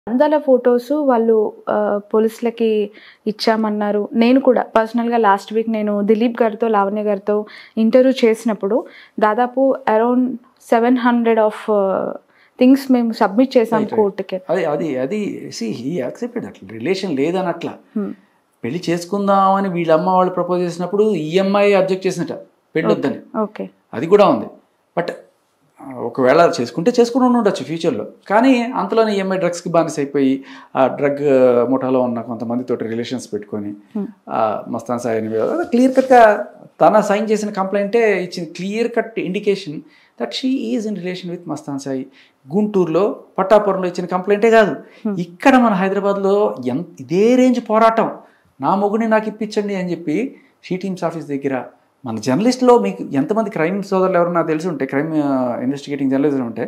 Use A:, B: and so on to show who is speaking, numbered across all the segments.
A: వందల ఫొటోస్ వాళ్ళు ఆ, పోలీసులకి ఇచ్చామన్నారు నేను కూడా పర్సనల్గా లాస్ట్ వీక్ నేను దిలీప్ గారితో లావణ్య గారితో ఇంటర్వ్యూ చేసినప్పుడు దాదాపు around seven hundred of things మేము సబ్మిట్ చేసాం
B: Right, right.
A: కోర్టుకి
B: అది అది అది సి హీ యాక్సెప్టెడ్ అట్లా రిలేషన్ లేదని అట్లా
A: Hmm.
B: పెళ్లి చేసుకుందామని వీళ్ళ అమ్మ వాళ్ళు ప్రపోజ్ చేసినప్పుడు ఈఎంఐ అబ్జెక్ట్ చేసినట పెళ్ళి వద్దని
A: ఓకే
B: అది కూడా ఉంది బట్ ఆ, ఒకవేళ చేసుకుంటే చేసుకుని ఉండొచ్చు ఫ్యూచర్లో కానీ అంతలోనే ఈఎంఐ డ్రగ్స్కి బానిస అయిపోయి ఆ డ్రగ్ ముఠాలో ఉన్న కొంతమందితో రిలేషన్స్ పెట్టుకొని
A: Hmm.
B: ఆ, మస్తాన్ సాయి క్లియర్ కట్గా తన సైన్ చేసిన కంప్లైంటే ఇచ్చింది clear cut indication that she is in relation with Mastan Sai గుంటూరులో పట్టాపురంలో ఇచ్చిన కంప్లైంటే కాదు ఇక్కడ మన హైదరాబాద్లో ఎంత ఇదే రేంజ్ పోరాటం నా మొగుడిని నాకు ఇప్పించండి అని చెప్పి షీ టీమ్స్ ఆఫీస్ దగ్గర మన జర్నలిస్ట్లో మీకు ఎంతమంది క్రైమ్ సోదరులు ఎవరన్నా తెలిసి ఉంటే క్రైమ్ ఇన్వెస్టిగేటింగ్ జర్నలిజం ఉంటే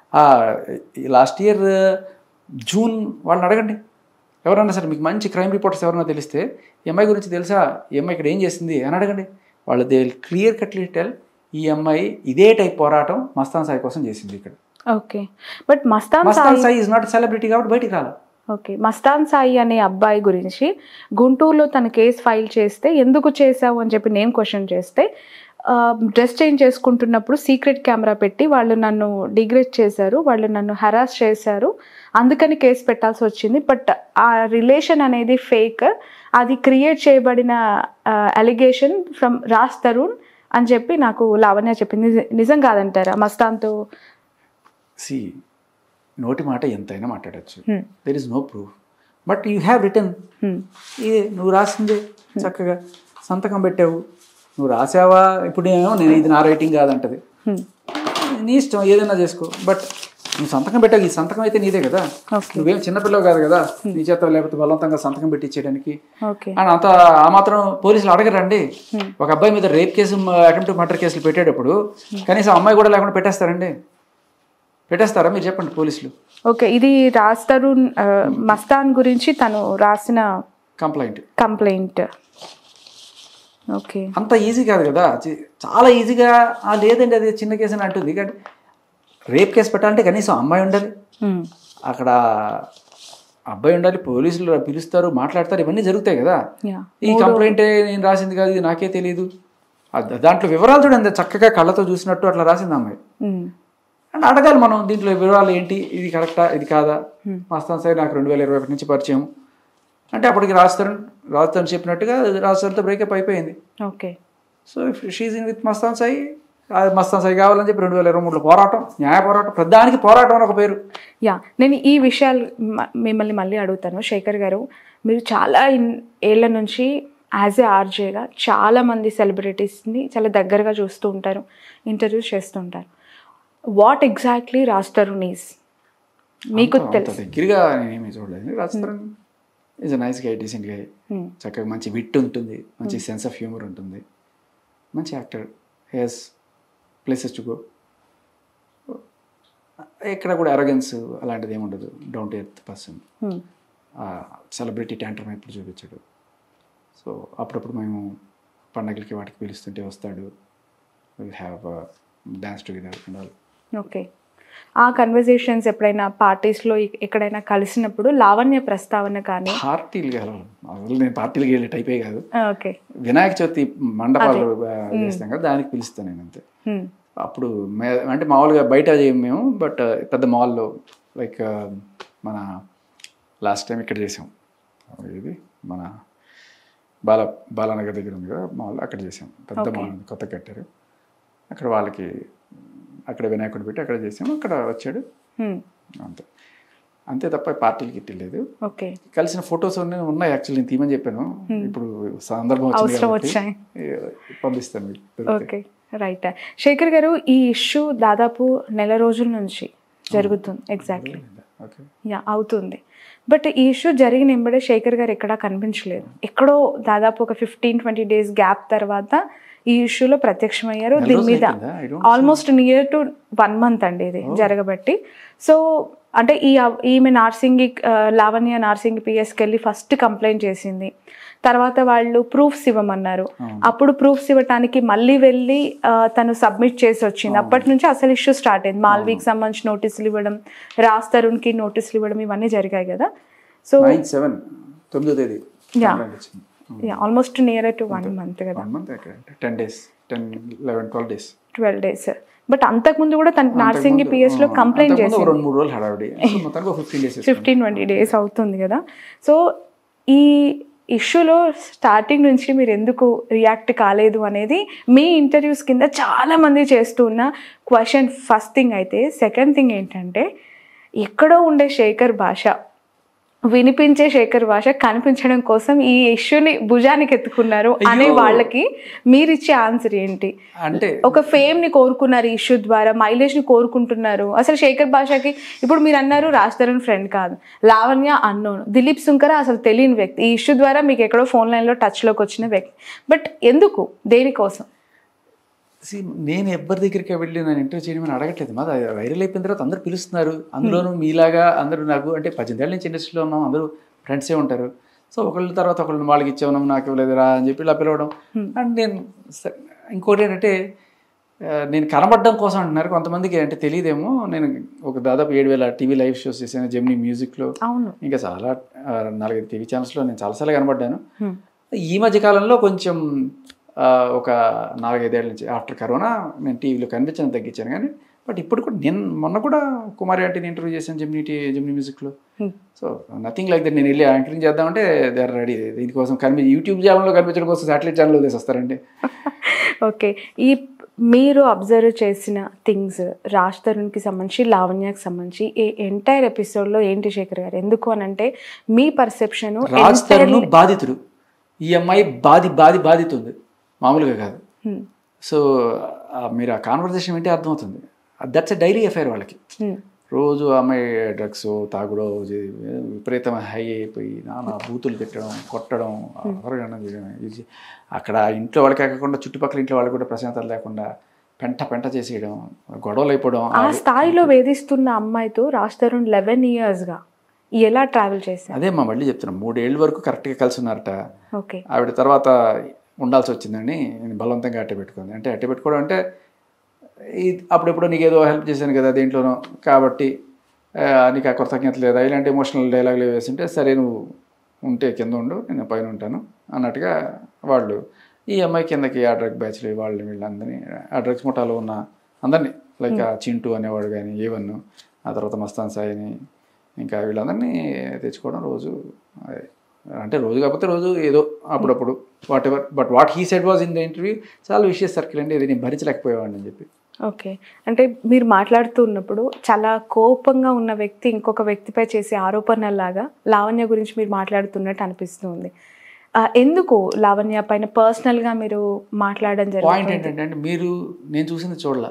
B: లాస్ట్ ఇయర్ జూన్ వాళ్ళని అడగండి ఎవరన్నా సరే మీకు మంచి క్రైమ్ రిపోర్టర్స్ ఎవరన్నా తెలిస్తే ఈ అమ్మాయి గురించి తెలుసా ఈ అమ్మాయి ఇక్కడ ఏం చేసింది అని అడగండి వాళ్ళు దే క్లియర్ కట్లీ టెల్ ఈ అమ్మాయి ఇదే టైప్ పోరాటం మస్తాన్ సాయి కోసం చేసింది ఇక్కడ
A: okay but Mastan
B: Mastan
A: Sai
B: Sai is not celebrity కాబట్టి బయటికి రాలి
A: ఓకే మస్తాన్ సాయి అనే అబ్బాయి గురించి గుంటూరులో తన కేసు ఫైల్ చేస్తే ఎందుకు చేశావు అని చెప్పి నేను క్వశ్చన్ చేస్తే డ్రెస్ చేంజ్ చేసుకుంటున్నప్పుడు సీక్రెట్ కెమెరా పెట్టి వాళ్ళు నన్ను డిగ్రేడ్ చేశారు వాళ్ళు నన్ను హరాస్ చేశారు అందుకని కేసు పెట్టాల్సి వచ్చింది బట్ ఆ రిలేషన్ అనేది ఫేక్ అది క్రియేట్ చేయబడిన అలిగేషన్ ఫ్రమ్ రాజ్ తరుణ్ అని చెప్పి నాకు లావణ్య చెప్పింది నిజ- నిజం కాదంటారా మస్తాన్తో
B: సి నోటి మాట ఎంతైనా మాట్లాడచ్చు
A: Hmm.
B: There is no proof but you have return
A: Hmm.
B: ఇది నువ్వు రాసిందే చక్కగా సంతకం పెట్టావు నువ్వు రాసావా ఇప్పుడు ఏమో నేను ఇది నా రైటింగ్ కాదంటది
A: Hmm.
B: నీ ఇష్టం ఏదైనా చేసుకో బట్ నువ్వు సంతకం పెట్టావు ఈ సంతకం అయితే నీదే కదా
A: ఓకే
B: నువ్వేం చిన్నపిల్లవు కాదు కదా నీ చేత లేకపోతే బలవంతంగా సంతకం పెట్టించేయడానికి
A: ఓకే
B: అండ్ అంత ఆ మాత్రం పోలీసులు అడగరండి ఒక అబ్బాయి మీద రేప్ కేసు అటెంప్ట్ మర్డర్ కేసులు పెట్టేటప్పుడు కనీసం అమ్మాయి కూడా లేకుండా పెట్టేస్తారండి పెట్టేస్తారా మీరు చెప్పండి పోలీసులు
A: ఓకే ఇది రాజ్ తరుణ్ ఆ, మస్తాన్ గురించి తను రాసిన
B: కంప్లైంట్
A: కంప్లైంట్ ఓకే
B: అంత ఈజీ కాదు కదా చి- చాలా ఈజీగా "ఆ, లేదండి అది చిన్న కేసు అని అంటుంది కానీ రేప్ కేసు పెట్టాలంటే కనీసం అమ్మాయి ఉండాలి
A: మ్మ్.
B: అక్కడ అబ్బాయి ఉండాలి పోలీసులు పిలుస్తారు మాట్లాడతారు ఇవన్నీ జరుగుతాయి కదా
A: యా
B: ఈ కంప్లైంట్ నేను రాసింది కాదు ఇది నాకే తెలియదు అద- దాంట్లో వివరాలు చూడండి చక్కగా కళ్ళతో చూసినట్టు అట్లా రాసింది అమ్మాయి
A: మ్మ్.
B: అండ్ అడగాలి మనం దీంట్లో వివరాలు ఏంటి ఇది కరెక్టా ఇది కాదా మస్తాన్ సార్ నాకు రెండు వేల ఇరవై ఒకటి నుంచి పరిచయం అంటే అప్పటికి రాస్తారు రాస్తాను చెప్పినట్టుగా రాస్తారుతో బ్రేకప్ అయిపోయింది
A: okay
B: so if she's in with Mastan Sai ఆ మస్తాన్ సాయి కావాలని చెప్పి రెండు వేల ఇరవై మూడులో పోరాటం న్యాయ పోరాటం ప్రధానికి పోరాటం అని ఒక పేరు
A: యా నేను ఈ విషయాలు మ- మిమ్మల్ని మళ్ళీ అడుగుతాను శేఖర్ గారు మీరు చాలా ఇన్- ఏళ్ళ నుంచి యాజ్ ఏ ఆర్జేగా చాలా మంది సెలబ్రిటీస్ని చాలా దగ్గరగా చూస్తూ ఉంటారు ఇంటర్వ్యూస్ చేస్తూ ఉంటారు what exactly Raj Tarun is మీకు
B: అంత- అంత
A: తెలుసు
B: దగ్గరగా నేనేమి చూడలేదు రాస్తారన్ is a nice guy decent guy
A: Hmm.
B: చక్కగా మంచి విట్ ఉంటుంది మంచి సెన్స్ ఆఫ్ హ్యూమర్ ఉంటుంది మంచి actor he's places to go ఎక్కడ కూడా అరగెన్స్ అలాంటిది ఏమి ఉండదు down to earth person
A: Hmm.
B: Celebrity tantrum ఎప్పుడు చూపించాడు సో అప్పుడప్పుడు మేము పండగలకి వాటికి పిలుస్తుంటే వస్తాడు will have dance together and all
A: okay ఆ కన్వర్జేషన్స్ ఎప్పుడైనా పార్టీస్లో ఎక్కడైనా కలిసినప్పుడు లావణ్య ప్రస్తావన కానీ
B: పార్టీలు కాదు అసలు నేను పార్టీలకి వెళ్ళే టైపే కాదు
A: ఓకే
B: వినాయక చవితి మండపాలు ఆ, చేస్తాం కదా దానికి పిలుస్తాను నేను అంతే అప్పుడు మే- అంటే మామూలుగా బయట చేయం మేము బట్ పెద్ద మాల్లో లైక్ మన లాస్ట్ టైం ఇక్కడ చేసాం ఇది మన బాల బాలానగర్ దగ్గర ఉంది కదా మాల్ అక్కడ చేసాం పెద్ద
A: Okay.
B: మాల్ ఉంది కొత్త కట్టారు అక్కడ వాళ్ళకి అక్కడ వినాయకుడు పెట్టి అక్కడ చేసాం అక్కడ వచ్చాడు అంతే అంతే తప్ప పార్టీలకి ఇట్టలేదు
A: ఓకే
B: కలిసిన ఫొటోస్ ఉన్నాయి ఉన్నాయి యాక్చువల్లీ నేను తీయమని చెప్పాను ఇప్పుడు సందర్భం వచ్చింది
A: అవసరం
B: కాబట్టి,
A: వచ్చాయి.
B: ఏ, పంపిస్తాను మీకు దొరికితే.
A: ఓకే రైట్ శేఖర్ గారు ఈ ఇష్యూ దాదాపు నెల రోజుల నుంచి జరుగుతుంది ఎగ్జాక్ట్లీ
B: ఓకే
A: యా అవుతుంది బట్ ఈ ఇష్యూ జరిగిన ఎంబడే శేఖర్ గారు ఎక్కడా కనిపించలేదు ఎక్కడో దాదాపు ఒక ఫిఫ్టీన్ ట్వంటీ డేస్ గ్యాప్ తర్వాత ఈ ఇష్యూలో ప్రత్యక్షమయ్యారు
B: నెల
A: దీని
B: రోజులు
A: మీద
B: అయిపోయిందా? I don't
A: almost near to one month అండి ఇది జరగబట్టి సో అంటే ఈ అవ్- ఈమె నార్సింగి ఆ, లావణ్య నార్సింగి పిఎస్కి వెళ్ళి ఫస్ట్ కంప్లైంట్ చేసింది తర్వాత వాళ్ళు ప్రూఫ్స్ ఇవ్వమన్నారు అప్పుడు ప్రూఫ్స్ ఇవ్వటానికి మళ్ళీ వెళ్ళి ఆ, తను సబ్మిట్ చేసి వచ్చింది అప్పటి నుంచి అసలు ఇష్యూ స్టార్ట్ అయింది మాల్వీకి సంబంధించి నోటీసులు ఇవ్వడం రాజ్ తరుణ్కి నోటీసులు ఇవ్వడం ఇవన్నీ జరిగాయి కదా సో
B: నైన్ సెవెన్ తొమ్మిదో తేదీ
A: Yeah. Almost near to one month కదా
B: one month ten days ten eleven twelve days
A: twelve days but అంతకుముందు కూడా తన నార్సింగి పిఎస్ లో కంప్లైంట్ చేసింది
B: రెండు మూడు రోజులు హడావిడి మొత్తానికి fifteen days
A: fifteen twenty days అవుతుంది కదా సో ఈ ఇష్యూలో స్టార్టింగ్ నుంచి మీరు ఎందుకు రియాక్ట్ కాలేదు అనేది మీ ఇంటర్వ్యూస్ కింద చాలా మంది చేస్తున్న క్వశ్చన్ ఫస్ట్ థింగ్ అయితే సెకండ్ థింగ్ ఏంటంటే ఎక్కడో ఉండే శేఖర్ భాష వినిపించే శేఖర్ భాష కనిపించడం కోసం ఈ ఇష్యూని భుజానికి ఎత్తుకున్నారు అనే
B: అయ్యో.
A: వాళ్ళకి మీరు ఇచ్చే ఆన్సర్ ఏంటి
B: అంటే
A: ఒక ఫేమ్ ని కోరుకున్నారు ఈ ఇష్యూ ద్వారా మైలేజ్ ని కోరుకుంటున్నారు అసలు శేఖర్ భాషకి ఇప్పుడు మీరు అన్నారు రాజ్ తరుణ్ ఫ్రెండ్ కాదు లావణ్య అన్నోను దిలీప్ సుంకర అసలు తెలియని వ్యక్తి ఈ ఇష్యూ ద్వారా మీకు ఎక్కడో ఫోన్ లైన్ లో టచ్ లోకి వచ్చిన వ్యక్తి బట్ ఎందుకు దేనికోసం
B: See, నేను ఎవరి దగ్గరికి వెళ్ళి నేను ఇంటర్వ్యూ చేయడం అడగట్లేదు మాది వైరల్ అయిపోయిన తర్వాత అందరూ పిలుస్తున్నారు అందులోనూ మీలాగా అందరూ నాకు అంటే పద్దెనిమిది ఏళ్ళ నుంచి ఇండస్ట్రీలో ఉన్నాం అందరూ ఫ్రెండ్సే ఉంటారు సో ఒకళ్ళ తర్వాత ఒకళ్ళని వాళ్ళకి ఇచ్చాము నాకు ఇవ్వలేదురా అని చెప్పి ఇలా పిలవడం అండ్ నేను స- ఇంకోటి ఏంటంటే ఆ, నేను కనబడడం కోసం అంటున్నారు కొంతమందికి అంటే తెలియదేమో నేను ఒక దాదాపు ఏడు వేల టీవీ లైవ్ షోస్ చేశాను జెమినీ మ్యూజిక్లో
A: అవును
B: ఇంకా చాలా ఆ, నాలుగైదు టీవీ ఛానల్స్లో నేను చాలాసార్లు కనబడ్డాను
A: Hmm.
B: ఈ మధ్య కాలంలో కొంచెం ఆ, ఒక నాలుగైదేళ్ళ నుంచి ఆఫ్టర్ కరోనా నేను టీవీలో కనిపించడం తగ్గించాను కానీ బట్ ఇప్పుడు కూడా నేను మొన్న కూడా కుమారి ఆంటీని ఇంటర్వ్యూ చేశాను జెమినీ టీ జెమినీ మ్యూజిక్లో
A: Hmm.
B: So nothing like that నేను వెళ్ళి యాంకరింగ్ చేద్దామంటే దే ఆర్ రెడీ దీనికోసం కనిపి యూట్యూబ్ ఛానల్లో కనిపించడం కోసం శాటిలైట్ ఛానల్ వదిలేసి వస్తారండి
A: ఓకే ఈ మీరు అబ్జర్వ్ చేసిన థింగ్స్ రాజ్ తరుణ్కి సంబంధించి లావణ్యకి సంబంధించి ఈ ఎంటైర్ ఎపిసోడ్లో ఏంటి శేఖర్ గారు ఎందుకు అని అంటే మీ పర్సెప్షన్
B: రాజ్ తరుణ్ బాధితుడు ఈ అమ్మాయి బాధి బాధి బాధితుంది మామూలుగా కాదు సో ఆ మీరు ఆ కాన్వర్జేషన్ వింటే అర్థమవుతుంది దట్స్ ఎ డైలీ అఫైర్ వాళ్ళకి రోజు ఆ అమ్మాయి డ్రగ్స్ తాగుడో ఇది విపరీతమైన హై అయిపోయి నానా బూతులు పెట్టడం కొట్టడం అపరగణం చేయడం ఇది అక్కడ ఇంట్లో వాళ్ళకే కాకుండా చుట్టుపక్కల ఇంట్లో వాళ్ళకి కూడా ప్రశాంతత లేకుండా పెంట పెంట చేసేయడం గొడవలు అయిపోవడం
A: ఆ స్థాయిలో వేధిస్తున్న అమ్మాయితో రాజ్ తరుణ్ లెవెన్ గా ఎలా ట్రావెల్ చేశారు
B: అదే మా మళ్ళీ చెప్తున్నాం మూడేళ్ళ వరకు కరెక్ట్గా కలిసి ఉన్నారట
A: ఓకే
B: ఆవిడ తర్వాత ఉండాల్సి వచ్చిందని నేను బలవంతంగా అట్టే పెట్టుకుంది అంటే అట్టే పెట్టుకోవడం అంటే ఈ అప్పుడెప్పుడు నీకు ఏదో హెల్ప్ చేశాను కదా దేంట్లోనో కాబట్టి ఆ, నీకు ఆ కృతజ్ఞత లేదా ఇలాంటి ఎమోషనల్ డైలాగులు వేసింటే సరే నువ్వు ఉంటే కింద ఉండు నేను పైన ఉంటాను అన్నట్టుగా వాళ్ళు ఈ అమ్మాయి కిందకి ఆ డ్రగ్ బ్యాచ్లు వాళ్ళు వీళ్ళందరినీ ఆ డ్రగ్స్ ముఠాలో ఉన్న అందరినీ లైక్ ఆ చింటూ అనేవాడు కానీ ఏవన్ ఆ తర్వాత మస్తాన్ సాయిని ఇంకా వీళ్ళందరినీ తెచ్చుకోవడం రోజు అదే. అంటే రోజు కాకపోతే రోజు ఏదో అప్పుడప్పుడు whatever but what he said was in the interview చాలా విషయస్ సర్కిల్ అండి ఇది నేను భరించలేకపోయేవాడిని అని చెప్పి
A: ఓకే అంటే మీరు మాట్లాడుతూ ఉన్నప్పుడు చాలా కోపంగా ఉన్న వ్యక్తి ఇంకొక వ్యక్తిపై చేసే ఆరోపణలాగా లావణ్య గురించి మీరు మాట్లాడుతున్నట్టు అనిపిస్తుంది ఆ, ఎందుకు లావణ్య పైన పర్సనల్గా మీరు మాట్లాడడం
B: పాయింట్
A: జరిగింది
B: ఏంటంటే అండి మీరు నేను చూసింది చూడాల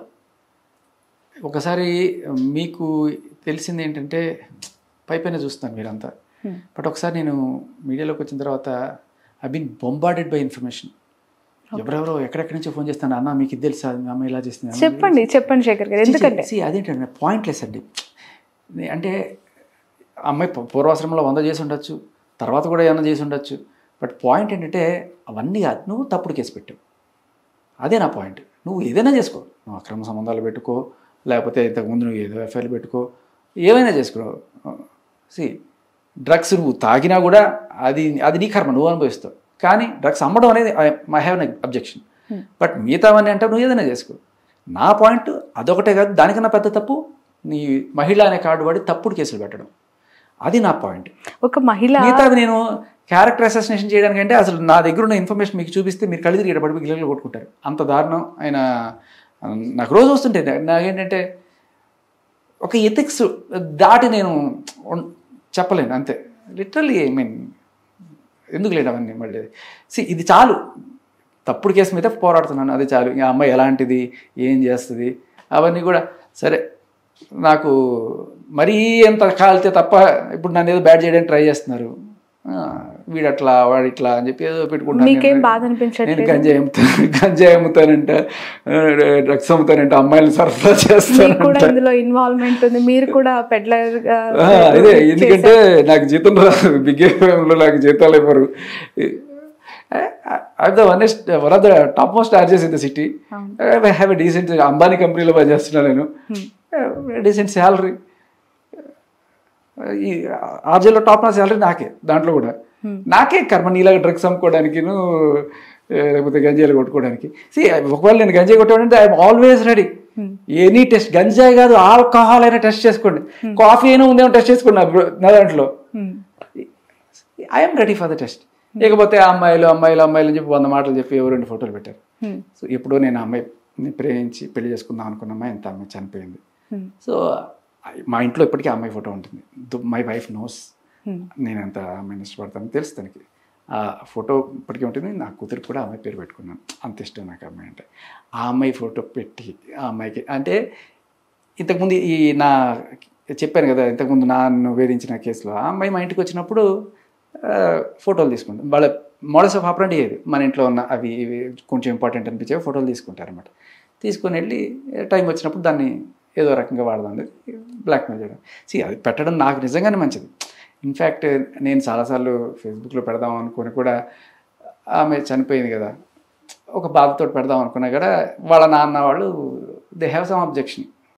B: ఒకసారి మీకు తెలిసింది ఏంటంటే పై పైన చూస్తాను మీరంతా
A: Hmm.
B: బట్ ఒకసారి నేను మీడియాలోకి వచ్చిన తర్వాత I been bombarded by information ఎవరెవరో ఎక్కడెక్కడి నుంచో ఫోన్ చేస్తాను అన్న మీకు ఇది తెలుసా మీ అమ్మ ఇలా చేస్తుంది అమ్మ
A: చెప్పండి చెప్పండి శేఖర్ గారు ఎందుకంటే
B: See, అదేంటంటే పాయింట్లెస్ అండి నే- అంటే అమ్మాయి పూ- పూర్వాశ్రమంలో వంద చేసి ఉండొచ్చు తర్వాత కూడా ఏమైనా చేసి ఉండొచ్చు బట్ పాయింట్ ఏంటంటే అవన్నీ కాదు నువ్వు తప్పుడు కేసు పెట్టావు అదే నా పాయింట్ నువ్వు ఏదైనా చేసుకో నువ్వు అక్రమ సంబంధాలు పెట్టుకో లేకపోతే ఇంతకుముందు నువ్వు ఏదో ఎఫ్ఐఆర్లు పెట్టుకో ఏమైనా చేసుకో సి డ్రగ్స్ నువ్వు తాగినా కూడా అది అది నీ కర్మ నువ్వు అనుభవిస్తావు కానీ డ్రగ్స్ అమ్మడం అనేది I have an objection but మిగతావన్నీ అంటే నువ్వు ఏదైనా చేసుకో నా పాయింట్ అదొకటే కాదు దానికన్నా పెద్ద తప్పు నీ మహిళ అనే కార్డు వాడి తప్పుడు కేసులు పెట్టడం అది నా పాయింట్
A: ఒక మహిళ
B: మిగతాది నేను క్యారెక్టర్ అసాసినేషన్ చేయడానికి అంటే అసలు నా దగ్గర ఉన్న ఇన్ఫర్మేషన్ మీకు చూపిస్తే మీరు కళ్ళు తిరిగి పడిపోయి గిల్లలు కొట్టుకుంటారు అంత దారుణం ఆయన నాకు రోజు వస్తుంటే నాకేంటంటే ఒక ఎథిక్స్ దాటి నేను ఉన్- చెప్పలేను అంతే లిటరల్లీ ఐ మీన్ ఎందుకు లేడు అవన్నీ మళ్ళీ సి ఇది చాలు తప్పుడు కేసు మీద పోరాడుతున్నాను అది చాలు ఈ అమ్మాయి ఎలాంటిది ఏం చేస్తుంది అవన్నీ కూడా సరే నాకు మరీ ఎంత కాలితే తప్ప ఇప్పుడు నన్ను ఏదో బ్యాడ్ చేయడానికి ట్రై చేస్తున్నారు ఆ, వీడట్లా వాడిట్లా అని చెప్పి ఏదో పెట్టుకుంటాను
A: మీకేం
B: నేను.
A: బాధ
B: నేను
A: అనిపించట్లేదు
B: గంజాయి అమ్ముతాను గంజాయి అమ్ముతానంట డ్రగ్స్ అమ్ముతానంట అమ్మాయిలు సరఫరా
A: మీకు కూడా
B: చేస్తానంట
A: ఇందులో ఇన్వాల్వ్మెంట్ ఉంది మీరు కూడా పెడ్లర్
B: ఆ, ఇదే ఎందుకంటే నాకు జీతం రాదు బిగ్ లో నాకు జీతాలు ఇవ్వరు I the one one of the top most charges in the city I have a decent Ambani కంపెనీలో పనిచేస్తున్నా నేను డీసెంట్ శాలరీ ఈ ఆర్జేలో టాప్ నా శాలరీ నాకే దాంట్లో కూడా నాకే కర్మ నీలాగా డ్రగ్స్ అమ్ముకోవడానికి లేకపోతే గంజాయిలు కొట్టుకోవడానికి సి ఒకవేళ నేను గంజాయి కొట్టాడంటే I'm always ready any test గంజాయి కాదు ఆల్కహాల్ అయినా టెస్ట్ చేసుకోండి కాఫీ అయినా ఉందేమో టెస్ట్ చేసుకోండి నా బ్రో- నా దాంట్లో I'm ready for the test లేకపోతే అమ్మాయిలు అమ్మాయిలు అమ్మాయిలు అని చెప్పి వంద మాటలు చెప్పి ఎవరు రెండు ఫోటోలు పెట్టారు సో ఎప్పుడో నేను ఆ అమ్మాయిని ప్రేమించి పెళ్లి చేసుకుందాం అనుకున్న అమ్మాయి ఎంత అమ్మాయి చనిపోయింది సో మా ఇంట్లో ఇప్పటికీ ఆ అమ్మాయి ఫోటో ఉంటుంది మై వైఫ్ నోస్ నేను ఎంత అమ్మాయిని ఇష్టపడతాను తెలుసు తనకి ఆ ఫోటో ఇప్పటికీ ఉంటుంది నా కూతురికి కూడా ఆ అమ్మాయి పేరు పెట్టుకున్నాను అంత ఇష్టం నాకు ఆ అమ్మాయి అంటే ఆ అమ్మాయి ఫోటో పెట్టి ఆ అమ్మాయికి అంటే ఇంతకుముందు ఈ నా చెప్పాను కదా ఇంతకుముందు నన్ను వేధించిన కేసులో ఆ అమ్మాయి మా ఇంటికి వచ్చినప్పుడు ఆ, ఫోటోలు తీసుకుంటాం వాళ్ళ మోడల్స్ ఆఫ్ ఆపరెంట్ ఇది మన ఇంట్లో ఉన్న అవి ఇవి కొంచెం ఇంపార్టెంట్ అనిపించే ఫోటోలు తీసుకుంటారు అనమాట తీసుకొని వెళ్ళి టైం వచ్చినప్పుడు దాన్ని ఏదో రకంగా వాడదాం బ్లాక్మెయిల్ చేయడం సి అది పెట్టడం నాకు నిజంగానే మంచిది ఇన్ఫ్యాక్ట్ నేను చాలాసార్లు ఫేస్బుక్లో పెడదాం అనుకుని కూడా ఆమె చనిపోయింది కదా ఒక బాధతో పెడదాం అనుకున్నా కూడా వాళ్ళ నాన్న వాళ్ళు దే హ్యావ్ సమ్ అబ్జెక్షన్